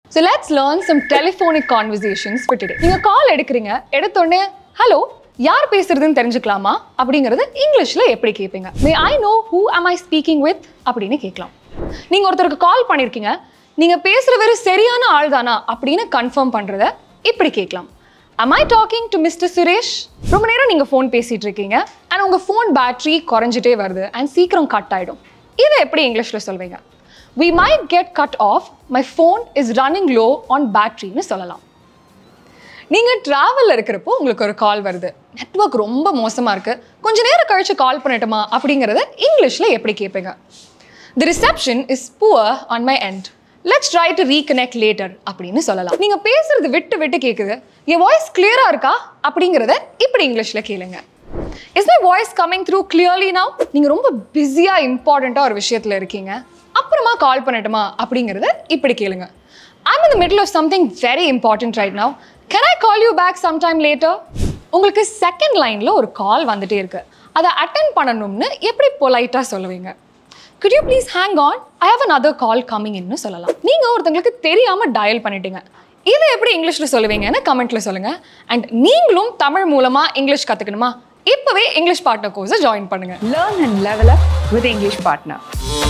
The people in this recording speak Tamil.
So let's learn some telephonic conversations for today நீங்கள் கால் எடுக்கிறீங்க எடுத்தோடனே ஹலோ யார் பேசுறதுன்னு தெரிஞ்சுக்கலாமா அப்படிங்கிறது இங்கிலீஷில் எப்படி கேட்பீங்க may I know who am I speaking with அப்படின்னு கேட்கலாம் நீங்கள் ஒருத்தருக்கு கால் பண்ணியிருக்கீங்க நீங்கள் பேசுகிறவர் சரியான ஆள் தானா அப்படின்னு கன்ஃபார்ம் பண்ணுறத இப்படி கேட்கலாம் am I talking to mister Suresh ரொம்ப நேரம் நீங்கள் ஃபோன் பேசிகிட்டு இருக்கீங்க அண்ட் உங்கள் ஃபோன் பேட்டரி குறைஞ்சிட்டே வருது அண்ட் சீக்கிரம் கட் ஆகிடும் இதை எப்படி இங்கிலீஷில் சொல்வீங்க we might get cut off my phone is running low on batteryன்னு சொல்லலாம் நீங்கள் ட்ராவலில் இருக்கிறப்போ உங்களுக்கு ஒரு கால் வருது நெட்வொர்க் ரொம்ப மோசமாக இருக்குது கொஞ்ச நேரம் கழிச்சு கால் பண்ணட்டுமா அப்படிங்கிறத இங்கிலீஷில் எப்படி கேட்பீங்க the reception is poor on my end let's try to reconnect later அப்படின்னு சொல்லலாம் நீங்கள் பேசுறது விட்டு விட்டு கேட்குது என் வாய்ஸ் கிளியராக இருக்கா அப்படிங்கிறத இப்படி இங்கிலீஷில் கேளுங்க is my voice coming through clearly now நீங்கள் ரொம்ப பிஸியாக இம்பார்ட்டண்ட்டாக ஒரு விஷயத்தில் இருக்கீங்க அப்புறமா கால் பண்ணட்டுமா அப்படிங்கிறத இப்படி கேளுங்க I'm in the middle of something very important right now. Can I call you back sometime later? உங்களுக்கு செகண்ட் லைனில் ஒரு கால் வந்துட்டே இருக்கு அதை அட்டன் பண்ணணும்னு எப்படி பொலைட்டாக சொல்லுவீங்க could you please hang on I have another call coming இன்னு சொல்லலாம் நீங்கள் ஒருத்தங்களுக்கு தெரியாமல் டயல் பண்ணிட்டீங்க இதை எப்படி இங்கிலீஷில் சொல்லுவீங்கன்னு கமெண்ட்டில் சொல்லுங்கள் அண்ட் நீங்களும் தமிழ் மூலமாக இங்கிலீஷ் கற்றுக்கணுமா இப்போவே இங்கிலீஷ் பார்ட்னர் கோர்ஸை ஜாயின் பண்ணுங்கள் Learn and level up with English Partner.